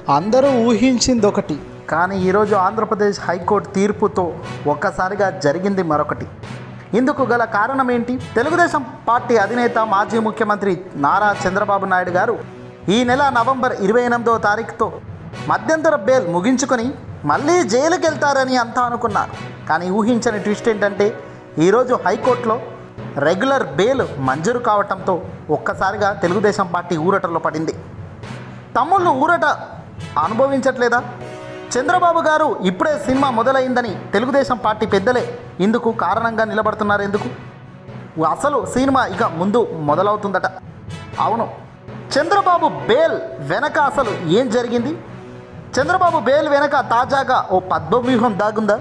అందరూ ఊహించింది ఒకటి కానీ ఈరోజు ఆంధ్రప్రదేశ్ హైకోర్టు తీర్పుతో ఒక్కసారిగా జరిగింది మరొకటి ఇందుకు గల కారణం ఏంటి తెలుగుదేశం పార్టీ అధినేత మాజీ ముఖ్యమంత్రి నారా చంద్రబాబు నాయుడు గారు ఈ నెల నవంబర్ ఇరవై ఎనిమిదో తారీఖుతో మధ్యంతర బెయిల్ ముగించుకొని మళ్ళీ జైలుకి వెళ్తారని అంతా అనుకున్నారు కానీ ఊహించని ట్విస్ట్ ఏంటంటే ఈరోజు హైకోర్టులో రెగ్యులర్ బెయిల్ మంజూరు కావటంతో ఒక్కసారిగా తెలుగుదేశం పార్టీ ఊరటలో పడింది తమ్ముళ్ళు ఊరట అనుభవించట్లేదా చంద్రబాబు గారు ఇప్పుడే సినిమా మొదలైందని తెలుగుదేశం పార్టీ పెద్దలే ఇందుకు కారణంగా నిలబడుతున్నారు ఎందుకు అసలు సినిమా ఇక ముందు మొదలవుతుందట అవును చంద్రబాబు బేల్ వెనక అసలు ఏం జరిగింది చంద్రబాబు బేల్ వెనక తాజాగా ఓ పద్మవ్యూహం దాగుందా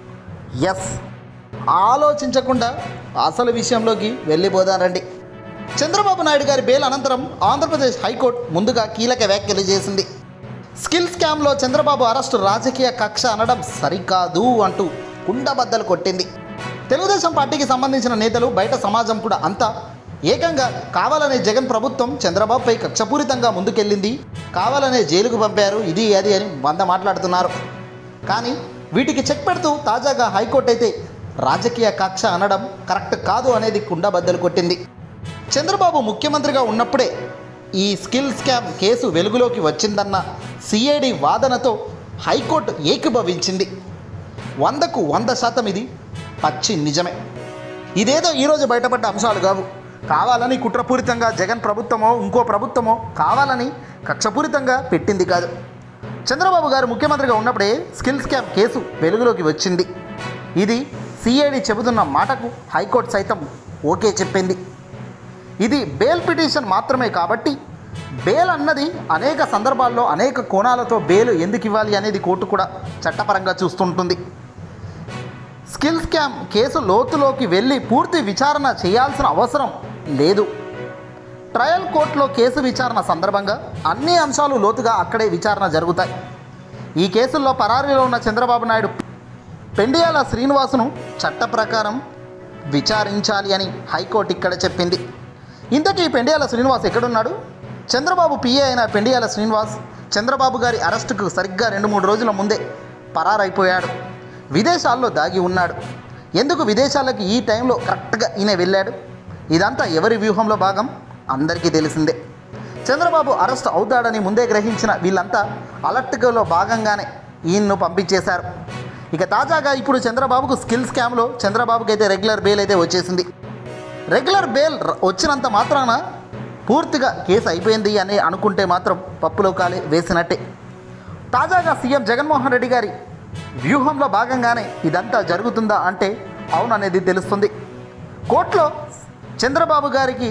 ఎస్ ఆలోచించకుండా అసలు విషయంలోకి వెళ్ళిపోదానండి చంద్రబాబు నాయుడు గారి బెయిల్ అనంతరం ఆంధ్రప్రదేశ్ హైకోర్టు ముందుగా కీలక వ్యాఖ్యలు చేసింది స్కిల్ స్కామ్లో చంద్రబాబు అరెస్టు రాజకీయ కక్ష అనడం సరికాదు అంటూ కుండబద్దలు కొట్టింది తెలుగుదేశం పార్టీకి సంబంధించిన నేతలు బయట సమాజం కూడా అంతా ఏకంగా కావాలనే జగన్ ప్రభుత్వం చంద్రబాబుపై కక్షపూరితంగా ముందుకెళ్ళింది కావాలనే జైలుకు పంపారు ఇది అది అని వంద మాట్లాడుతున్నారు కానీ వీటికి చెక్ పెడుతూ తాజాగా హైకోర్టు అయితే రాజకీయ కక్ష అనడం కరెక్ట్ కాదు అనేది కుండబద్దలు కొట్టింది చంద్రబాబు ముఖ్యమంత్రిగా ఉన్నప్పుడే ఈ స్కిల్ స్కామ్ కేసు వెలుగులోకి వచ్చిందన్న సిఐడి వాదనతో హైకోర్టు ఏకీభవించింది వందకు వంద శాతం ఇది పచ్చి నిజమే ఇదేదో ఈరోజు బయటపడ్డ అంశాలు కావు కావాలని కుట్రపూరితంగా జగన్ ప్రభుత్వమో ఇంకో ప్రభుత్వమో కావాలని కక్షపూరితంగా పెట్టింది కాదు చంద్రబాబు గారు ముఖ్యమంత్రిగా ఉన్నప్పుడే స్కిల్ స్కామ్ కేసు వెలుగులోకి వచ్చింది ఇది సిఐడి చెబుతున్న మాటకు హైకోర్టు సైతం ఓకే చెప్పింది ఇది బెయిల్ పిటిషన్ మాత్రమే కాబట్టి బెయిల్ అన్నది అనేక సందర్భాల్లో అనేక కోణాలతో బెయిల్ ఎందుకు ఇవ్వాలి అనేది కోర్టు కూడా చట్టపరంగా చూస్తుంటుంది స్కిల్ స్కామ్ కేసు లోతులోకి వెళ్ళి పూర్తి విచారణ చేయాల్సిన అవసరం లేదు ట్రయల్ కోర్టులో కేసు విచారణ సందర్భంగా అన్ని అంశాలు లోతుగా అక్కడే విచారణ జరుగుతాయి ఈ కేసుల్లో పరారీలో ఉన్న చంద్రబాబు నాయుడు పెండియాల శ్రీనివాసును చట్ట ప్రకారం విచారించాలి అని హైకోర్టు ఇక్కడ చెప్పింది ఇంతకీ పెండియాల శ్రీనివాస్ ఎక్కడున్నాడు చంద్రబాబు పిఏ అయిన పెండియాల శ్రీనివాస్ చంద్రబాబు గారి అరెస్టుకు సరిగ్గా రెండు మూడు రోజుల ముందే పరారైపోయాడు విదేశాల్లో దాగి ఉన్నాడు ఎందుకు విదేశాలకు ఈ టైంలో కరెక్ట్గా ఈయన వెళ్ళాడు ఇదంతా ఎవరి వ్యూహంలో భాగం అందరికీ తెలిసిందే చంద్రబాబు అరెస్ట్ అవుతాడని ముందే గ్రహించిన వీళ్ళంతా అలర్ట్గా భాగంగానే ఈయన్ను పంపించేశారు ఇక తాజాగా ఇప్పుడు చంద్రబాబుకు స్కిల్ స్కామ్లో చంద్రబాబుకి అయితే రెగ్యులర్ బెయిల్ అయితే వచ్చేసింది రెగ్యులర్ బెయిల్ ర- వచ్చినంత మాత్రాన పూర్తిగా కేసు అయిపోయింది అని అనుకుంటే మాత్రం పప్పులో కాలే వేసినట్టే తాజాగా సీఎం జగన్మోహన్ రెడ్డి గారి వ్యూహంలో భాగంగానే ఇదంతా జరుగుతుందా అంటే అవుననేది తెలుస్తుంది కోర్టులో చంద్రబాబు గారికి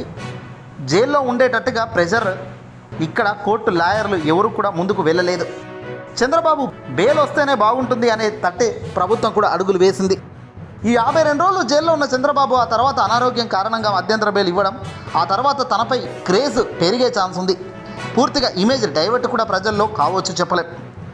జైల్లో ఉండేటట్టుగా ప్రెషర్ ఇక్కడ కోర్టు లాయర్లు ఎవరు కూడా ముందుకు వెళ్ళలేదు చంద్రబాబు బెయిల్ వస్తేనే బాగుంటుంది అనే తట్టే ప్రభుత్వం కూడా అడుగులు వేసింది ఈ యాభై రెండు రోజులు జైల్లో ఉన్న చంద్రబాబు ఆ తర్వాత అనారోగ్యం కారణంగా మధ్యంతర బెయిల్ ఇవ్వడం ఆ తర్వాత తనపై క్రేజ్ పెరిగే ఛాన్స్ ఉంది పూర్తిగా ఇమేజ్ డైవర్ట్ కూడా ప్రజల్లో కావచ్చు చెప్పలేం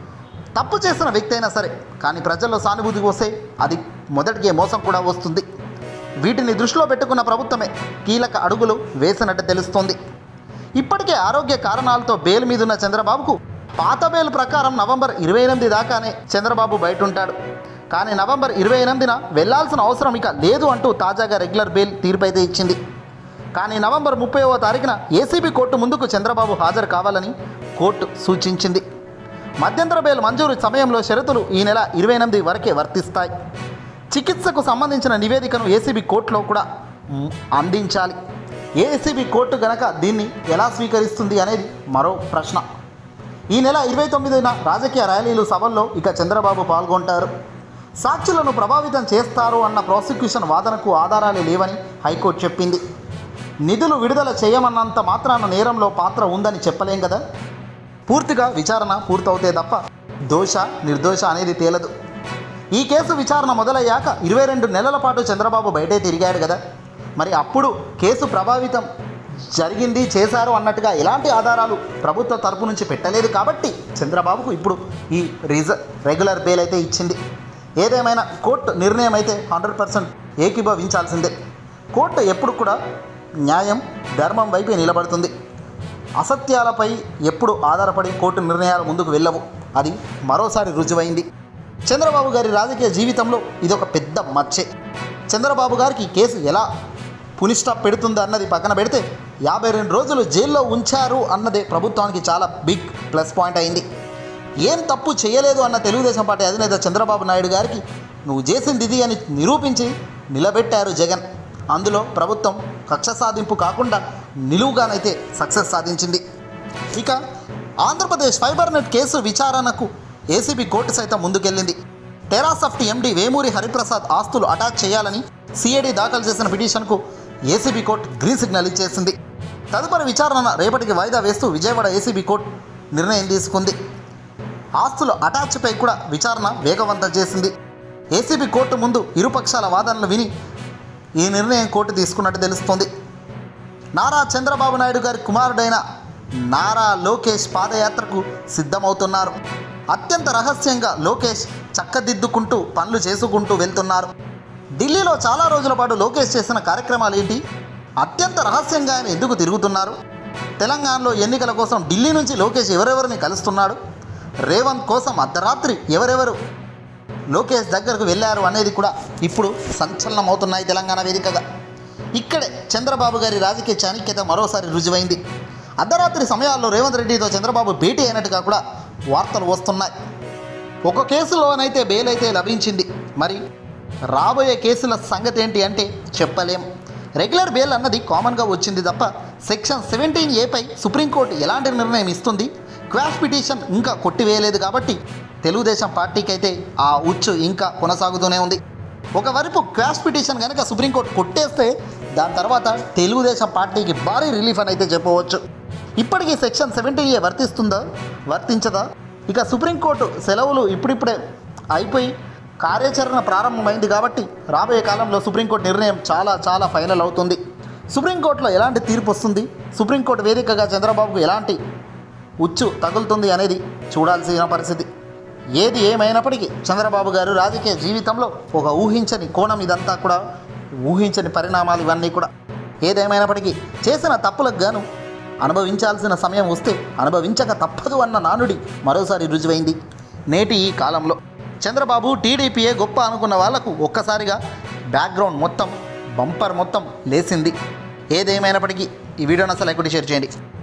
తప్పు చేసిన వ్యక్తి అయినా సరే కానీ ప్రజల్లో సానుభూతి వస్తే అది మొదటికే మోసం కూడా వస్తుంది వీటిని దృష్టిలో పెట్టుకున్న ప్రభుత్వమే కీలక అడుగులు వేసినట్టు తెలుస్తోంది ఇప్పటికే ఆరోగ్య కారణాలతో బెయిల్ మీద ఉన్న చంద్రబాబుకు పాత బెయిల్ ప్రకారం నవంబర్ ఇరవై ఎనిమిది దాకానే చంద్రబాబు బయట ఉంటాడు కానీ నవంబర్ ఇరవై ఎనిమిదిన వెళ్లాల్సిన అవసరం ఇక లేదు అంటూ తాజాగా రెగ్యులర్ బెయిల్ తీర్పు అయితే ఇచ్చింది కానీ నవంబర్ ముప్పైవ తారీఖున ఏసీబీ కోర్టు ముందుకు చంద్రబాబు హాజరు కావాలని కోర్టు సూచించింది మధ్యంతర బెయిల్ మంజూరు సమయంలో షరతులు ఈ నెల ఇరవై ఎనిమిది వరకే వర్తిస్తాయి చికిత్సకు సంబంధించిన నివేదికను ఏసీబీ కోర్టులో కూడా మ్, అందించాలి ఏసీబీ కోర్టు గనక దీన్ని ఎలా స్వీకరిస్తుంది అనేది మరో ప్రశ్న ఈ నెల ఇరవై తొమ్మిదిన రాజకీయ ర్యాలీలు సభల్లో ఇక చంద్రబాబు పాల్గొంటారు సాక్షులను ప్రభావితం చేస్తారు అన్న ప్రాసిక్యూషన్ వాదనకు ఆధారాలు లేవని హైకోర్టు చెప్పింది నిధులు విడుదల చేయమన్నంత మాత్రాన నేరంలో పాత్ర ఉందని చెప్పలేం కదా పూర్తిగా విచారణ పూర్తవుతే తప్ప దోష నిర్దోష అనేది తేలదు ఈ కేసు విచారణ మొదలయ్యాక ఇరవై రెండు నెలల పాటు చంద్రబాబు బయటే తిరిగాడు కదా మరి అప్పుడు కేసు ప్రభావితం జరిగింది చేశారు అన్నట్టుగా ఎలాంటి ఆధారాలు ప్రభుత్వ తరపు నుంచి పెట్టలేదు కాబట్టి చంద్రబాబుకు ఇప్పుడు ఈ రిజ రెగ్యులర్ బెయిల్ అయితే ఇచ్చింది ఏదేమైనా కోర్టు నిర్ణయం అయితే హండ్రెడ్ పర్సెంట్ ఏకీభవించాల్సిందే కోర్టు ఎప్పుడు కూడా న్యాయం ధర్మం వైపే నిలబడుతుంది అసత్యాలపై ఎప్పుడు ఆధారపడి కోర్టు నిర్ణయాలు ముందుకు వెళ్ళవు అది మరోసారి రుజువైంది చంద్రబాబు గారి రాజకీయ జీవితంలో ఇదొక పెద్ద మచ్చే చంద్రబాబు గారికి ఈ కేసు ఎలా పునిస్టాప్ పెడుతుంది అన్నది పక్కన పెడితే యాభై రెండు రోజులు జైల్లో ఉంచారు అన్నదే ప్రభుత్వానికి చాలా బిగ్ ప్లస్ పాయింట్ అయింది ఏం తప్పు చేయలేదు అన్న తెలుగుదేశం పార్టీ అధినేత చంద్రబాబు నాయుడు గారికి నువ్వు చేసింది ఇది అని నిరూపించి నిలబెట్టారు జగన్ అందులో ప్రభుత్వం కక్ష సాధింపు కాకుండా నిలువుగానైతే సక్సెస్ సాధించింది ఇక ఆంధ్రప్రదేశ్ ఫైబర్ నెట్ కేసు విచారణకు ఏసీబీ కోర్టు సైతం ముందుకెళ్ళింది టెరాసఫ్ట్ ఎండి వేమూరి హరిప్రసాద్ ఆస్తులు అటాచ్ చేయాలని సిఐడి దాఖలు చేసిన పిటిషన్కు ఏసీబీ కోర్టు గ్రీన్ సిగ్నల్ ఇచ్చేసింది తదుపరి విచారణ రేపటికి వాయిదా వేస్తూ విజయవాడ ఏసీబీ కోర్టు నిర్ణయం తీసుకుంది ఆస్తుల అటాచ్పై కూడా విచారణ వేగవంతం చేసింది ఏసీబీ కోర్టు ముందు ఇరుపక్షాల వాదనలు విని ఈ నిర్ణయం కోర్టు తీసుకున్నట్టు తెలుస్తోంది నారా చంద్రబాబు నాయుడు గారి కుమారుడైన నారా లోకేష్ పాదయాత్రకు సిద్ధమవుతున్నారు అత్యంత రహస్యంగా లోకేష్ చక్కదిద్దుకుంటూ పనులు చేసుకుంటూ వెళ్తున్నారు ఢిల్లీలో చాలా రోజుల పాటు లోకేష్ చేసిన కార్యక్రమాలు ఏంటి అత్యంత రహస్యంగా ఆయన ఎందుకు తిరుగుతున్నారు తెలంగాణలో ఎన్నికల కోసం ఢిల్లీ నుంచి లోకేష్ ఎవరెవరిని కలుస్తున్నాడు రేవంత్ కోసం అర్ధరాత్రి ఎవరెవరు లోకేష్ దగ్గరకు వెళ్ళారు అనేది కూడా ఇప్పుడు సంచలనం అవుతున్నాయి తెలంగాణ వేదికగా ఇక్కడే చంద్రబాబు గారి రాజకీయ చాణక్యత మరోసారి రుజువైంది అర్ధరాత్రి సమయాల్లో రేవంత్ రెడ్డితో చంద్రబాబు భేటీ అయినట్టుగా కూడా వార్తలు వస్తున్నాయి ఒక కేసులోనైతే బెయిల్ అయితే లభించింది మరి రాబోయే కేసుల సంగతి ఏంటి అంటే చెప్పలేం రెగ్యులర్ బెయిల్ అన్నది కామన్గా వచ్చింది తప్ప సెక్షన్ సెవెంటీన్ ఏపై సుప్రీంకోర్టు ఎలాంటి నిర్ణయం ఇస్తుంది క్వాష్ పిటిషన్ ఇంకా కొట్టివేయలేదు కాబట్టి తెలుగుదేశం పార్టీకి అయితే ఆ ఉచ్చు ఇంకా కొనసాగుతూనే ఉంది ఒకవైపు క్వాష్ పిటిషన్ కనుక సుప్రీంకోర్టు కొట్టేస్తే దాని తర్వాత తెలుగుదేశం పార్టీకి భారీ రిలీఫ్ అని అయితే చెప్పవచ్చు ఇప్పటికీ సెక్షన్ సెవెంటీన్ ఏ వర్తిస్తుందా వర్తించదా ఇక సుప్రీంకోర్టు సెలవులు ఇప్పుడిప్పుడే అయిపోయి కార్యాచరణ ప్రారంభమైంది కాబట్టి రాబోయే కాలంలో సుప్రీంకోర్టు నిర్ణయం చాలా చాలా ఫైనల్ అవుతుంది సుప్రీంకోర్టులో ఎలాంటి తీర్పు వస్తుంది సుప్రీంకోర్టు వేదికగా చంద్రబాబుకు ఎలాంటి ఉచ్చు తగులుతుంది అనేది చూడాల్సిన పరిస్థితి ఏది ఏమైనప్పటికీ చంద్రబాబు గారు రాజకీయ జీవితంలో ఒక ఊహించని కోణం ఇదంతా కూడా ఊహించని పరిణామాలు ఇవన్నీ కూడా ఏదేమైనప్పటికీ చేసిన తప్పులకు గాను అనుభవించాల్సిన సమయం వస్తే అనుభవించక తప్పదు అన్న నానుడి మరోసారి రుజువైంది నేటి ఈ కాలంలో చంద్రబాబు టీడీపీయే గొప్ప అనుకున్న వాళ్లకు ఒక్కసారిగా బ్యాక్గ్రౌండ్ మొత్తం బంపర్ మొత్తం లేసింది ఏదేమైనప్పటికీ ఈ వీడియోని అసలు ఎక్కడి షేర్ చేయండి